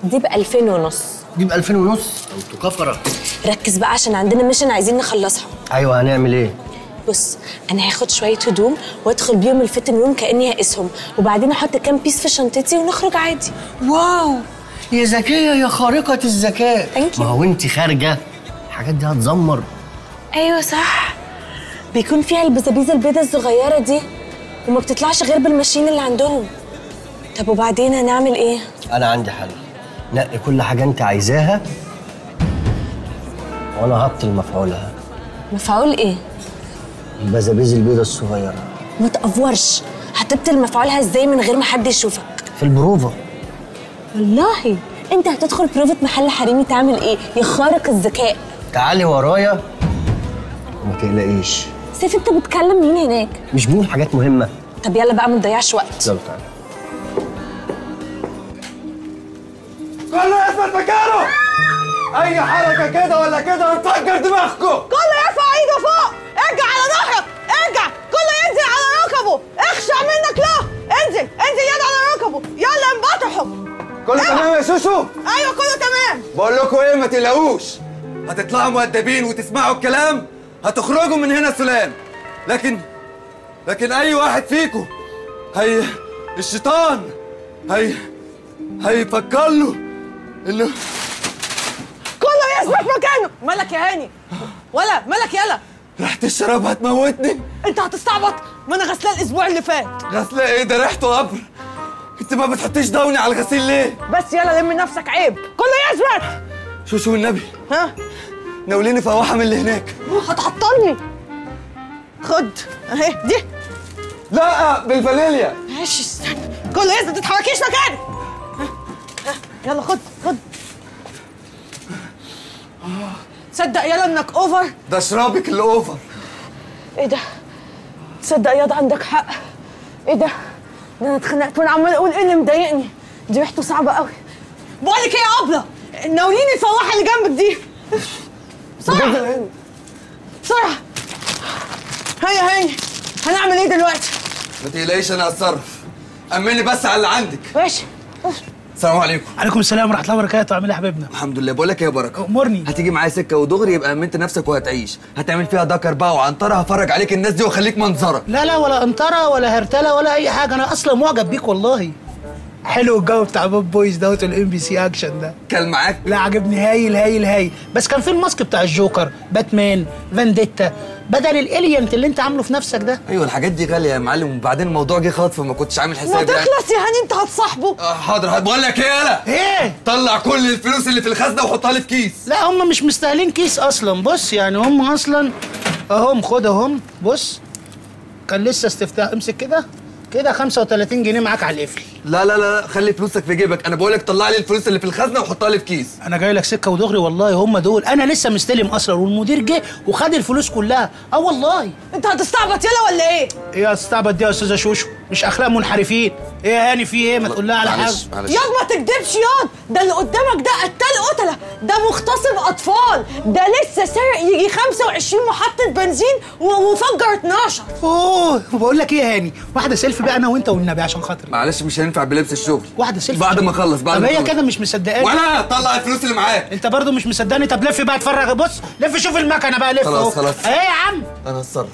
دي ب 2000 ونص دي ب 2000 ونص انتوا كفره ركز بقى عشان عندنا ميشن عايزين نخلصها ايوه هنعمل ايه بص انا هاخد شويه هدوم وادخل بيهم الفيتنج روم كاني هقيسهم وبعدين احط كام بيس في شنطتي ونخرج عادي واو يا ذكيه يا خارقه الذكاء Thank you. ما هو انت خارجه الحاجات دي هتزمر ايوه صح بيكون فيها البزابيز البيضة الصغيره دي وما بتطلعش غير بالماشين اللي عندهم طب وبعدين هنعمل ايه انا عندي حل نقي كل حاجه انت عايزاها وانا هبطل مفعولها مفعول ايه البزابيز البيضه الصغيره ما تقفورش هتبطل مفعولها ازاي من غير ما حد يشوفك في البروفا والله انت هتدخل بروفة محل حريمي تعمل ايه يا خارق الذكاء تعالي ورايا وما تقلقيش سيف انت بتكلم مين هناك مش بنقول حاجات مهمه طب يلا بقى ما تضيعش وقت يلا تعالى كله يثبت مكانه اي حركه كده ولا كده هنفجر دماغكم كله يرفع ايده فوق ارجع على ظهرك ارجع كله ينزل على ركبه اخشع منك له انزل انزل يد على ركبه يلا انبطحوا كله تمام يا شوشو ايوه كله تمام بقول لكم ايه ما تقلقوش هتطلعوا مؤدبين وتسمعوا الكلام هتخرجوا من هنا سلام لكن لكن اي واحد فيكم هي الشيطان هي هيفكر له انه كله يثبت مكانه مالك يا هاني ولا مالك يلا ريحه الشراب هتموتني انت هتستعبط ما انا غسلاه الاسبوع اللي فات غسله ايه ده ريحته قبر انت ما بتحطيش دوني على الغسيل ليه بس يلا لم نفسك عيب كله يثبت شوشو والنبي ها ناوليني فواحه من اللي هناك هتعطلني خد اهي دي لا بالفانيليا ماشي استنى كله يثبت ما تتحركيش مكانك ها، ها، يلا خد خد تصدق يلا انك اوفر ده شرابك اللي اوفر ايه ده تصدق ياض عندك حق ايه ده ده انا اتخنقت وانا عمال اقول ايه اللي مضايقني دي ريحته صعبه قوي بقول لك ايه يا ابله ناوليني الفواحه اللي جنبك دي بسرعه بسرعه هيا هيا هنعمل ايه دلوقتي ما تقلقيش انا هتصرف امني بس على اللي عندك ماشي السلام عليكم عليكم السلام ورحمه الله وبركاته عامل ايه يا حبيبنا الحمد لله بقول لك ايه يا بركه امرني هتيجي معايا سكه ودغري يبقى امنت نفسك وهتعيش هتعمل فيها دكر بقى وعنطره هفرج عليك الناس دي واخليك منظره لا لا ولا انطره ولا هرتله ولا اي حاجه انا اصلا معجب بيك والله حلو الجو بتاع بوب بويز دوت الام بي سي اكشن ده كان معاك لا عجبني هايل هايل هايل بس كان في الماسك بتاع الجوكر باتمان فانديتا بدل الالينت اللي انت عامله في نفسك ده ايوه الحاجات دي غاليه يا معلم وبعدين الموضوع جه خاطف فما كنتش عامل ما حسابي يعني تخلص يا هاني انت هتصاحبه آه، حاضر حاضر. بقول لك ايه يالا ايه طلع كل الفلوس اللي في الخزنه وحطها لي في كيس لا هم مش مستاهلين كيس اصلا بص يعني هم اصلا اهم خد اهم بص كان لسه استفتاء امسك كده كده 35 جنيه معاك على القفل لا لا لا خلي فلوسك في جيبك انا بقول لك طلع لي الفلوس اللي في الخزنه وحطها لي في كيس انا جاي لك سكه ودغري والله هم دول انا لسه مستلم اصلا والمدير جه وخد الفلوس كلها اه والله انت هتستعبط يلا ولا ايه ايه يا استعبط دي يا استاذه شوشو مش اخلاق منحرفين ايه يا هاني في ايه ما تقول لها على حاجه معلش معلش ياض ما تكدبش ياض ده اللي قدامك ده قتال قتله ده مغتصب اطفال ده لسه سارق يجي 25 محطه بنزين و- وفجر 12 اوه بقول لك ايه يا هاني واحده سيلفي بقى انا وانت والنبي عشان خاطري معلش مش هينفع بلبس الشغل واحده سيلفي بعد ما اخلص بعد طب ما هي أخلص. كده مش مصدقاني ولا طلع الفلوس اللي معاك انت برضو مش مصدقني طب لف بقى اتفرج بص لف شوف المكنه بقى لف خلاص، اهو. خلاص. ايه يا عم انا هتصرف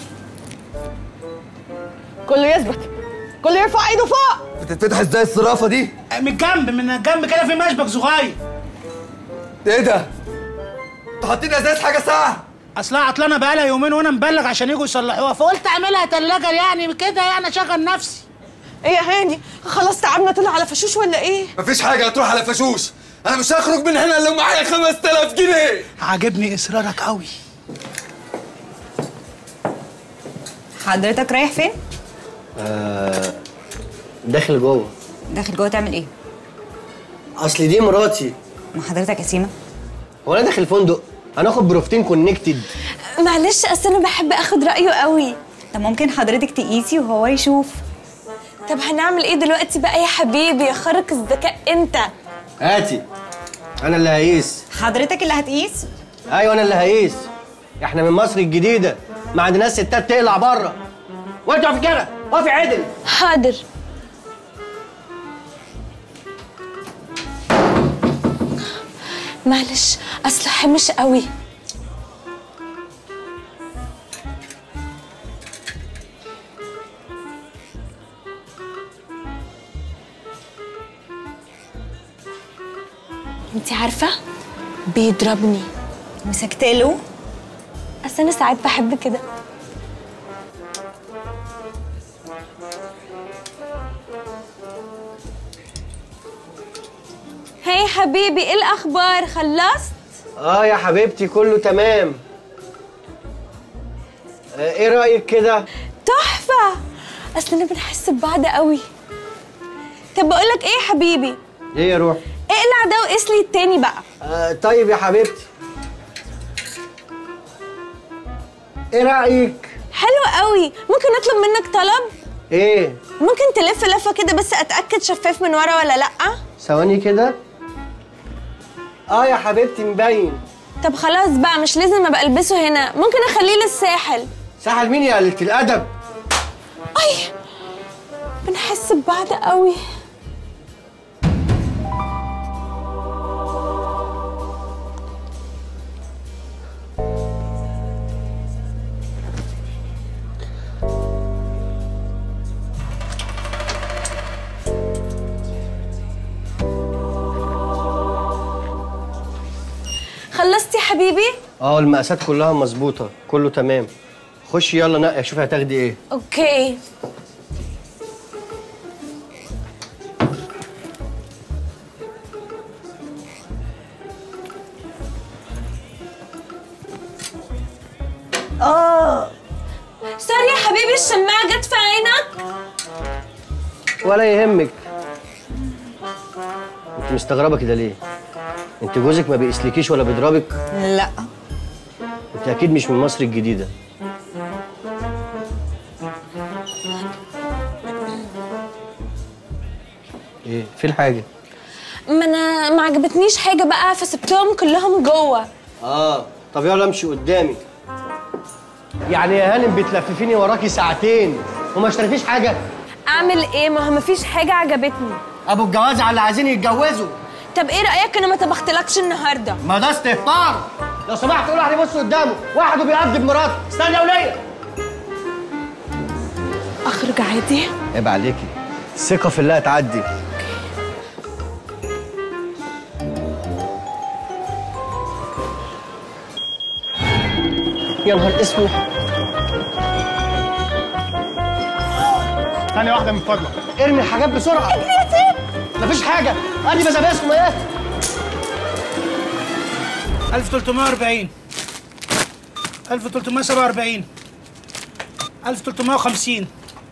كله يثبت كله يرفع ايده فوق بتتفتح ازاي الصرافه دي من الجنب من الجنب كده في مشبك صغير ايه ده انتوا حاطين ازاز حاجه ساعه اصلها عطلانه بقالها يومين وانا مبلغ عشان يجوا يصلحوها فقلت اعملها تلاجه يعني كده يعني اشغل نفسي ايه يا هاني خلاص تعبنا طلع على فشوش ولا ايه مفيش حاجه هتروح على فشوش انا مش هخرج من هنا الا معايا 5000 جنيه عاجبني اصرارك قوي حضرتك رايح فين؟ داخل جوه داخل جوه تعمل ايه؟ اصل دي مراتي ما حضرتك قسيمه هو انا داخل فندق هناخد بروفتين كونكتد معلش اصل انا بحب اخد رايه قوي طب ممكن حضرتك تقيسي وهو يشوف طب هنعمل ايه دلوقتي بقى يا حبيبي يا خارق الذكاء انت هاتي انا اللي هقيس حضرتك اللي هتقيس ايوه انا اللي هقيس احنا من مصر الجديده ما عندناش ستات تقلع بره وانت في كده وقفي عدل حاضر معلش اصل حمش قوي انت عارفه بيضربني مسكتله اصل انا ساعات بحب كده هاي حبيبي ايه الاخبار خلصت اه يا حبيبتي كله تمام آه ايه رايك كده تحفه اصلنا بنحس ببعض قوي طب بقول لك ايه يا حبيبي ايه يا روح اقلع ده وقيس لي التاني بقى آه طيب يا حبيبتي ايه رايك حلو قوي ممكن اطلب منك طلب ايه ممكن تلف لفه كده بس اتاكد شفاف من ورا ولا لا ثواني كده اه يا حبيبتي مبين طب خلاص بقى مش لازم ابقى البسه هنا ممكن اخليه للساحل سحل مين يا قلة الادب اي بنحس ببعض قوي خلصتي يا حبيبي اه المقاسات كلها مظبوطه كله تمام خشي يلا نقي شوفي هتاخدي ايه اوكي اه سوري يا حبيبي الشماعة جت في عينك ولا يهمك انت مستغربه كده ليه انت جوزك ما بيقسلكيش ولا بيضربك لا انت اكيد مش من مصر الجديده ايه في الحاجه ما انا ما عجبتنيش حاجة بقى فسبتهم كلهم جوه اه طب يلا امشي قدامي يعني يا هانم بتلففيني وراكي ساعتين وما اشتريتيش حاجه اعمل ايه ما هو مفيش حاجة عجبتني ابو الجواز على اللي عايزين يتجوزوا طب ايه رأيك انا ما طبختلكش النهاردة ما ده استهتار لو سمحت قول عليه بص قدامه واحد وبيقدم مراته استنى يا وليه اخرج عادي عيب عليكي الثقه في الله هتعدي يا نهار اسود ثانية واحدة من فضلك ارمي الحاجات بسرعه مفيش حاجه ادي بزابيسكم ايه 1340 1347 1350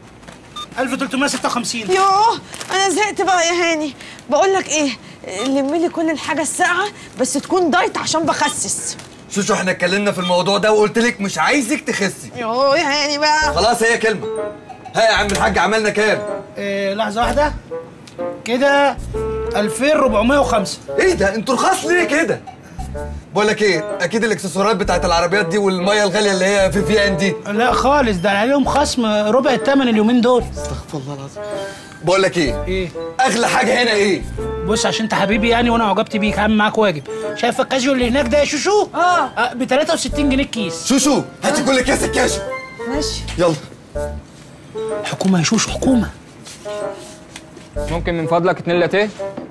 1356 يوه انا زهقت بقى يا هاني بقول لك ايه لمي لي كل الحاجه الساقعه بس تكون دايت عشان بخسس شوشو احنا اتكلمنا في الموضوع ده وقلت لك مش عايزك تخسي يوه يا هاني بقى خلاص هي كلمه ها يا عم الحاج عملنا كام إيه لحظة واحدة كده 2405 ايه ده انتوا رخاص ليه كده بقول لك ايه اكيد الاكسسوارات بتاعت العربيات دي والميه الغاليه اللي هي في في ان دي لا خالص ده عليهم خصم ربع الثمن اليومين دول استغفر الله العظيم بقول لك ايه ايه اغلى حاجه هنا ايه بص عشان انت حبيبي يعني وانا عجبت بيك هعمل معاك واجب شايف الكاجيو اللي هناك ده يا شوشو اه ب 63 جنيه الكيس شوشو هاتي كل كاس الكاشو ماشي يلا حكومه يا شوشو حكومه ممكن من فضلك اتنين لاتيه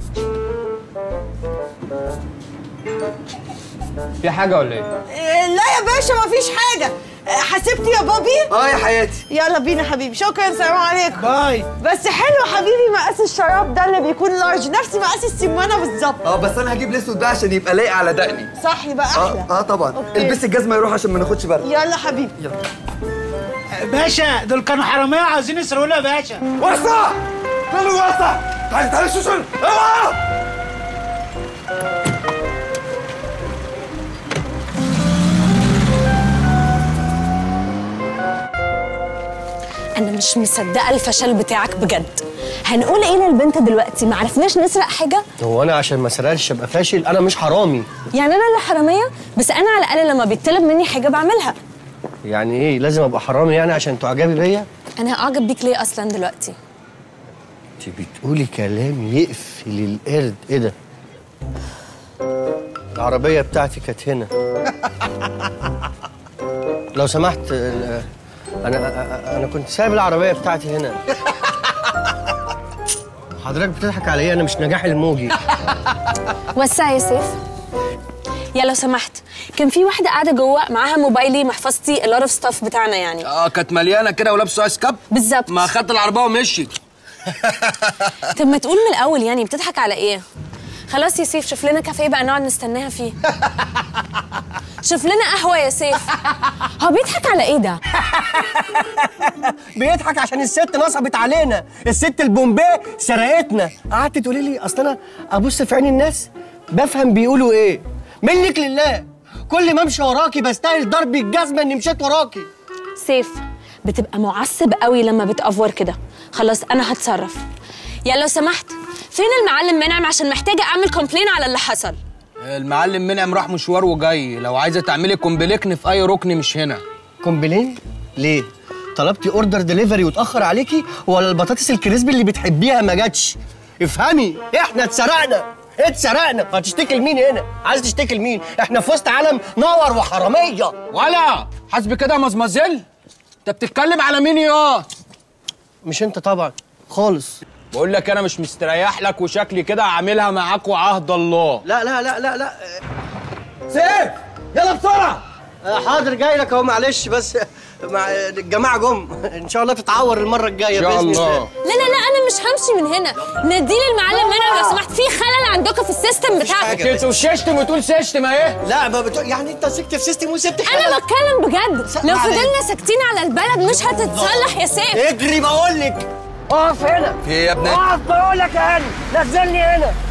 في حاجة ولا ايه؟ إيه، لا يا باشا مفيش حاجه إيه، حسبتي يا بابي اه يا حياتي يلا بينا حبيبي شكرا سلام عليكم باي بس حلو حبيبي مقاس الشراب ده اللي بيكون لارج نفس مقاس السمانه بالظبط اه بس انا هجيب الاسود ده عشان يبقى لايق على دقني صح يبقى احلى اه اه طبعا أوكي. البسي الجزمه يروح عشان ما ناخدش برد يلا حبيبي باشا دول كانوا حراميه عاوزين يسرقونا يا باشا وسع كله وسع تعالي تعالي شوشو اوعى انا مش مصدقه الفشل بتاعك بجد هنقول ايه للبنت دلوقتي ما عرفناش نسرق حاجه هو انا عشان ما سرقش ابقى فاشل انا مش حرامي يعني انا اللي حراميه بس انا على الاقل لما بيطلب مني حاجه بعملها يعني ايه لازم ابقى حرامي يعني عشان تعجبي بيا انا هعجب بيك ليه اصلا دلوقتي انت بتقولي كلام يقفل القرد ايه ده العربية بتاعتي كانت هنا لو سمحت ال- أنا أنا كنت سايب العربية بتاعتي هنا حضرتك بتضحك عليا أنا مش نجاح الموجي وسع يا سيف يا لو سمحت كان في واحدة قاعدة جوه معاها موبايلي محفظتي اللوت اوف ستاف بتاعنا يعني اه كانت مليانه كده ولابسه ايس كاب بالظبط ما خدت العربيه ومشي طب ما تقول من الأول يعني بتضحك على إيه؟ خلاص يا سيف شوف لنا كافيه بقى نقعد نستناها فيه شوف لنا قهوة يا سيف هو بيضحك على إيه ده؟ بيضحك عشان الست نصبت علينا الست البومبيه سرقتنا قعدت تقولي لي اصل انا ابص في عين الناس بفهم بيقولوا ايه منك لله كل ما امشي وراكي بستاهل ضرب الجزمه اني مشيت وراكي سيف بتبقى معصب قوي لما بتأفور كده خلاص انا هتصرف يا لو سمحت فين المعلم منعم عشان محتاجه اعمل كومبلين على اللي حصل المعلم منعم راح مشوار وجاي لو عايزه تعملي كومبليكن في اي ركن مش هنا كومبلين ليه طلبتي اوردر دليفري واتاخر عليكي ولا البطاطس الكريسبي اللي بتحبيها ما جاتش افهمي احنا اتسرقنا اتسرقنا هتشتكي لمين هنا عايز تشتكي لمين احنا في وسط عالم نور وحراميه ولا حسب كده يا مزمزل انت بتتكلم على مين يا مش انت طبعا خالص بقول لك انا مش مستريح لك وشكلي كده عاملها معاك وعهد الله لا لا لا لا لا سيف يلا بسرعه آه، حاضر جاي لك اهو معلش بس مع الجماعه جم ان شاء الله تتعور المره الجايه ان شاء بإذن الله لا لا لا انا مش همشي من هنا نديلي المعلم منعم لو سمحت في خلل عندكم في السيستم بتاعكم حاجة. انت وششتم وتقول سشتم اهي لا ما بتقول يعني انت مسكت في سيستم وسبت انا حالك. بتكلم بجد لو فضلنا ساكتين على البلد مش هتتصلح يا سيف اجري بقول لك اقف هنا في ايه يا ابني اقف بقول لك يا هاني نزلني هنا